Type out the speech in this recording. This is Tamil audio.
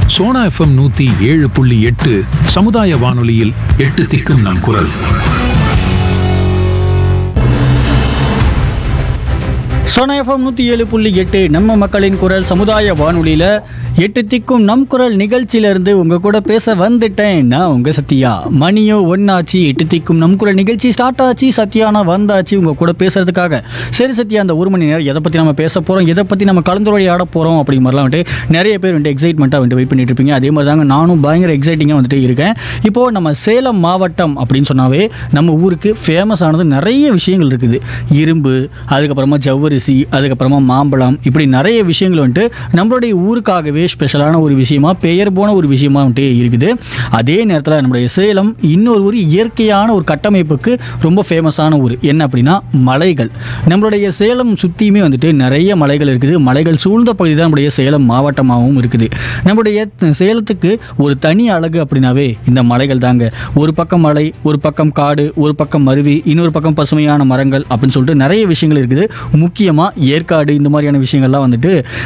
சோனா எஃப்எம் நூத்தி ஏழு புள்ளி எட்டு சமுதாய வானொலியில் எட்டு திக்கும் நம் குரல் சோனா எஃப்எம் நூற்றி ஏழு புள்ளி எட்டு நம்ம மக்களின் குரல் சமுதாய வானொலியில் எட்டு திக்கும் நம் குரல் நிகழ்ச்சியிலேருந்து உங்கள் கூட பேச வந்துட்டேன் நான் உங்கள் சத்யா மணியோ ஒன்னாச்சு எட்டு திக்கும் நம் குரல் நிகழ்ச்சி ஸ்டார்ட் ஆச்சு சத்யானா வந்தாச்சு உங்கள் கூட பேசுறதுக்காக சரி சத்யா அந்த ஒரு மணி நேரம் எதை பற்றி நம்ம பேச போகிறோம் எதை பற்றி நம்ம கலந்துரையாட போகிறோம் அப்படி மாதிரிலாம் வந்துட்டு நிறைய பேர் வந்துட்டு எக்ஸைட்மெண்ட்டாக வந்துட்டு வெயிட் பண்ணிட்டு இருப்பீங்க அதே மாதிரி தாங்க நானும் பயங்கர எக்ஸைட்டிங்காக வந்துட்டு இருக்கேன் இப்போது நம்ம சேலம் மாவட்டம் அப்படின்னு சொன்னாவே நம்ம ஊருக்கு ஃபேமஸ் ஆனது நிறைய விஷயங்கள் இருக்குது இரும்பு அதுக்கப்புறமா ஜவ்வரிசி அதுக்கப்புறமா மாம்பழம் இப்படி நிறைய விஷயங்கள் வந்துட்டு நம்மளுடைய ஊருக்காகவே ஸ்பெஷலான ஒரு விஷயமா பெயர் போன ஒரு விஷயமா வந்துட்டு இருக்குது அதே நேரத்தில் நம்மளுடைய சேலம் இன்னொரு ஒரு இயற்கையான ஒரு கட்டமைப்புக்கு ரொம்ப ஃபேமஸான ஊர் என்ன அப்படின்னா மலைகள் நம்மளுடைய சேலம் சுற்றியுமே வந்துட்டு நிறைய மலைகள் இருக்குது மலைகள் சூழ்ந்த பகுதி தான் நம்முடைய சேலம் மாவட்டமாகவும் இருக்குது நம்முடைய த- சேலத்துக்கு ஒரு தனி அழகு அப்படின்னாவே இந்த மலைகள் தாங்க ஒரு பக்கம் மலை ஒரு பக்கம் காடு ஒரு பக்கம் அருவி இன்னொரு பக்கம் பசுமையான மரங்கள் அப்படின்னு சொல்லிட்டு நிறைய விஷயங்கள் இருக்குது முக்கியமாக ஏற்காடு இந்த மாதிரியான விஷயங்கள்லாம் வந்துட்டு